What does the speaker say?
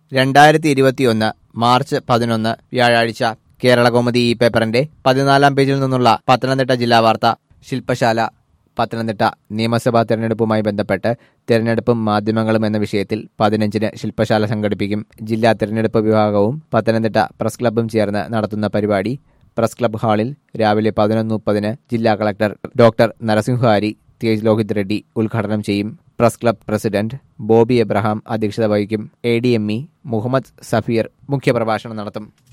രണ്ടായിരത്തി ഇരുപത്തിയൊന്ന് മാർച്ച് പതിനൊന്ന് വ്യാഴാഴ്ച കേരളകൗമുദി ഈ പേപ്പറിന്റെ പതിനാലാം പേജിൽ നിന്നുള്ള പത്തനംതിട്ട ജില്ലാ വാർത്ത ശില്പശാല പത്തനംതിട്ട നിയമസഭാ തെരഞ്ഞെടുപ്പുമായി ബന്ധപ്പെട്ട് തെരഞ്ഞെടുപ്പും മാധ്യമങ്ങളും എന്ന വിഷയത്തിൽ പതിനഞ്ചിന് ശില്പശാല സംഘടിപ്പിക്കും ജില്ലാ തെരഞ്ഞെടുപ്പ് വിഭാഗവും പത്തനംതിട്ട പ്രസ് ക്ലബ്ബും ചേർന്ന് നടത്തുന്ന പരിപാടി പ്രസ് ക്ലബ്ബ് ഹാളിൽ രാവിലെ പതിനൊന്ന് മുപ്പതിന് ജില്ലാ കളക്ടർ ഡോക്ടർ നരസിംഹാരി തേജ് ലോഹിത് റെഡ്ഡി ഉദ്ഘാടനം ചെയ്യും press club president Bobby Abraham അധ്യക്ഷത വഹിക്കും A D M E Muhammed Safeer മുഖ്യപ്രഭാഷണം നടത്തും